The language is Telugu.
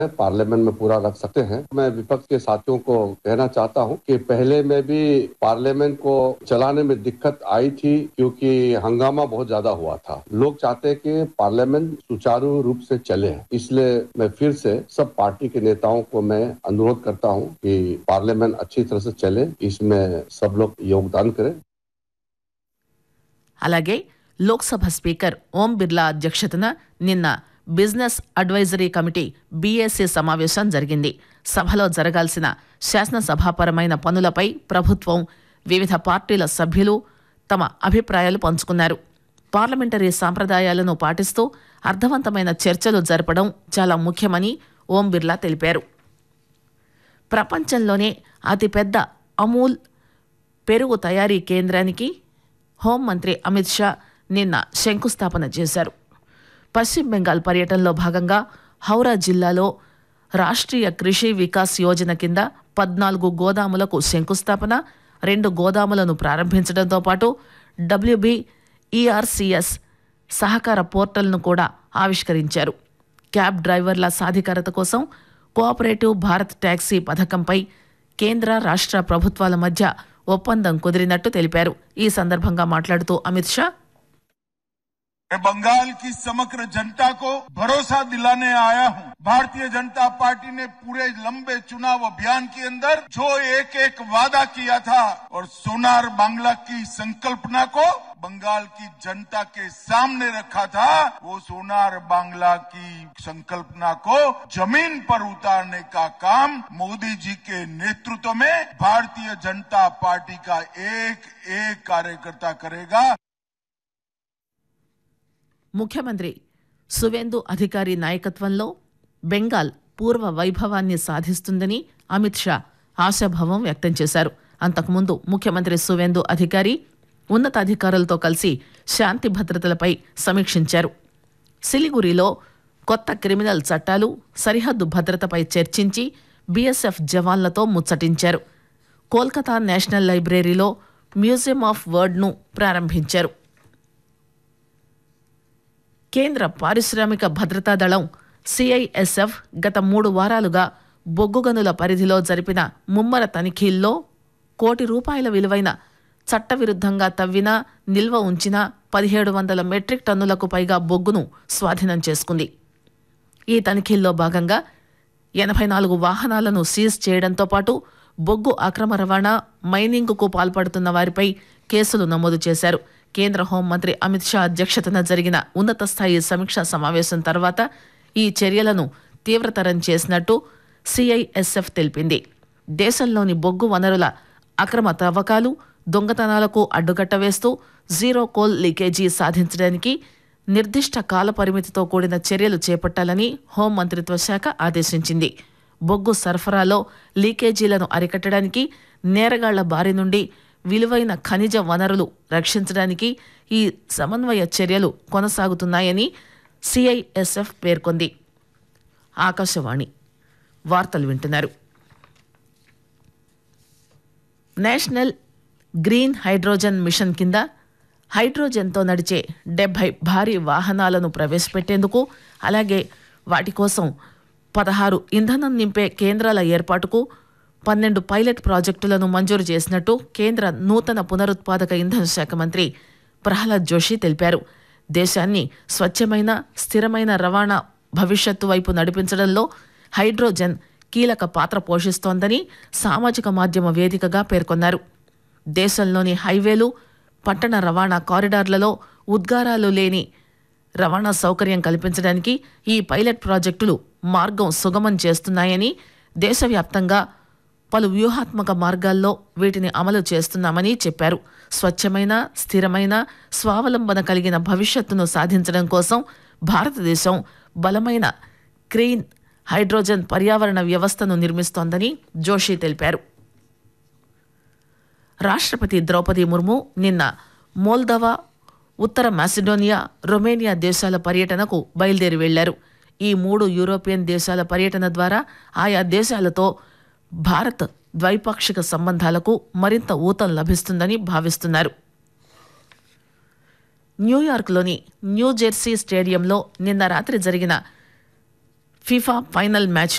पार्लियामेंट में पूरा रख सकते हैं मैं विपक्ष के साथियों को कहना चाहता हूं कि पहले में भी पार्लियामेंट को चलाने में दिक्कत आई थी क्योंकि हंगामा बहुत ज्यादा हुआ था लोग चाहते हैं कि पार्लियामेंट सुचारू रूप से चले इसलिए मैं फिर से सब पार्टी के नेताओं को मैं अनुरोध करता हूं कि पार्लियामेंट अच्छी तरह से चले इसमें सब लोग योगदान करें అలాగే లోక్సభ స్పీకర్ ఓం బిర్లా అధ్యక్షతన నిన్న బిజినెస్ అడ్వైజరీ కమిటీ బీఏసీ సమావేశం జరిగింది సభలో జరగాల్సిన శాసనసభాపరమైన పనులపై ప్రభుత్వం వివిధ పార్టీల సభ్యులు తమ అభిప్రాయాలు పంచుకున్నారు పార్లమెంటరీ సాంప్రదాయాలను పాటిస్తూ అర్థవంతమైన చర్చలు జరపడం చాలా ముఖ్యమని ఓం బిర్లా తెలిపారు ప్రపంచంలోనే అతిపెద్ద అమూల్ పెరుగు తయారీ కేంద్రానికి హోంమంత్రి అమిత్ షా నిన్న శంకుస్థాపన చేశారు పశ్చిమ బెంగాల్ పర్యటనలో భాగంగా హౌరా జిల్లాలో రాష్ట్రీయ కృషి వికాస్ యోజన కింద పద్నాలుగు గోదాములకు శంకుస్థాపన రెండు గోదాములను ప్రారంభించడంతో పాటు డబ్ల్యూబీ ఈఆర్సీఎస్ సహకార పోర్టల్ను కూడా ఆవిష్కరించారు క్యాబ్ డ్రైవర్ల సాధికారత కోసం కోఆపరేటివ్ భారత్ ట్యాక్సీ పథకంపై కేంద్ర రాష్ట్ర ప్రభుత్వాల మధ్య ఒప్పందం కుదిరినట్టు తెలిపారు ఈ సందర్భంగా మాట్లాడుతూ అమిత్ షా मैं बंगाल की समग्र जनता को भरोसा दिलाने आया हूं भारतीय जनता पार्टी ने पूरे लंबे चुनाव अभियान के अंदर जो एक एक वादा किया था और सोनार बांग्ला की संकल्पना को बंगाल की जनता के सामने रखा था वो सोनार बांग्ला की संकल्पना को जमीन पर उतारने का काम मोदी जी के नेतृत्व में भारतीय जनता पार्टी का एक एक कार्यकर्ता करेगा ముఖ్యమంత్రి సువేందు అధికారి నాయకత్వంలో బెంగాల్ పూర్వ వైభవాన్ని సాధిస్తుందని అమిత్ షా ఆశాభావం వ్యక్తం చేశారు అంతకుముందు ముఖ్యమంత్రి సువేందు అధికారి ఉన్నతాధికారులతో కలిసి శాంతి భద్రతలపై సమీక్షించారు సిలిగురిలో కొత్త క్రిమినల్ చట్టాలు సరిహద్దు భద్రతపై చర్చించి బీఎస్ఎఫ్ జవాన్లతో ముచ్చటించారు కోల్కతా నేషనల్ లైబ్రరీలో మ్యూజియం ఆఫ్ వర్డ్ను ప్రారంభించారు కేంద్ర పారిశ్రామిక భద్రతా దళం సిఐఎస్ఎఫ్ గత మూడు వారాలుగా బొగ్గు గనుల పరిధిలో జరిపిన ముమ్మర తనిఖీల్లో కోటి రూపాయల విలువైన చట్టవిరుద్ధంగా తవ్విన నిల్వ ఉంచిన పదిహేడు వందల మెట్రిక్ టన్నులకు పైగా బొగ్గును స్వాధీనం చేసుకుంది ఈ తనిఖీల్లో భాగంగా ఎనభై నాలుగు వాహనాలను సీజ్ చేయడంతో పాటు బొగ్గు అక్రమ రవాణా మైనింగ్కు పాల్పడుతున్న వారిపై కేసులు నమోదు చేశారు కేంద్ర హోంమంత్రి అమిత్ షా అధ్యక్షతన జరిగిన ఉన్నత స్థాయి సమీక్షా సమావేశం తర్వాత ఈ చర్యలను తీవ్రతరం చేసినట్టు సిఐఎస్ఎఫ్ తెలిపింది దేశంలోని బొగ్గు వనరుల అక్రమ తవ్వకాలు దొంగతనాలకు అడ్డుకట్ట వేస్తూ జీరో కోల్ లీకేజీ సాధించడానికి నిర్దిష్ట కాల పరిమితితో కూడిన చర్యలు చేపట్టాలని హోంమంత్రిత్వ శాఖ ఆదేశించింది బొగ్గు సరఫరాలో లీకేజీలను అరికట్టడానికి నేరగాళ్ల బారి నుండి విలువైన ఖనిజ వనరులు రక్షించడానికి ఈ సమన్వయ చర్యలు కొనసాగుతున్నాయని సిఐఎస్ఎఫ్ పేర్కొంది ఆకాశవాణి వార్తలు వింటున్నారు నేషనల్ గ్రీన్ హైడ్రోజన్ మిషన్ కింద హైడ్రోజన్తో నడిచే డెబ్బై భారీ వాహనాలను ప్రవేశపెట్టేందుకు అలాగే వాటి కోసం పదహారు ఇంధనం నింపే కేంద్రాల ఏర్పాటుకు పన్నెండు పైలట్ ప్రాజెక్టులను మంజూరు చేసినట్టు కేంద్ర నూతన పునరుత్పాదక ఇంధన శాఖ మంత్రి ప్రహ్లాద్ జోషి తెలిపారు దేశాన్ని స్వచ్ఛమైన స్థిరమైన రవాణా భవిష్యత్తు వైపు నడిపించడంలో హైడ్రోజన్ కీలక పాత్ర పోషిస్తోందని సామాజిక మాధ్యమ వేదికగా పేర్కొన్నారు దేశంలోని హైవేలు పట్టణ రవాణా కారిడార్లలో ఉద్గారాలు లేని రవాణా సౌకర్యం కల్పించడానికి ఈ పైలట్ ప్రాజెక్టులు మార్గం సుగమం చేస్తున్నాయని దేశవ్యాప్తంగా పలు వ్యూహాత్మక మార్గాల్లో వీటిని అమలు చేస్తున్నామని చెప్పారు స్వచ్ఛమైన స్థిరమైన స్వావలంబన కలిగిన భవిష్యత్తును సాధించడం కోసం భారతదేశం బలమైన క్లీన్ హైడ్రోజన్ పర్యావరణ వ్యవస్థను నిర్మిస్తోందని జోషి తెలిపారు రాష్ట్రపతి ద్రౌపది ముర్ము నిన్న మోల్దవా ఉత్తర మాసిడోనియా రొమేనియా దేశాల పర్యటనకు బయలుదేరి వెళ్లారు ఈ మూడు యూరోపియన్ దేశాల పర్యటన ద్వారా ఆయా దేశాలతో భారత్ ద్వైపాక్షిక సంబంధాలకు మరింత ఊతం లభిస్తుందని భావిస్తున్నారు న్యూయార్క్లోని న్యూ జెర్సీ స్టేడియంలో నిన్న రాత్రి జరిగిన ఫీఫా ఫైనల్ మ్యాచ్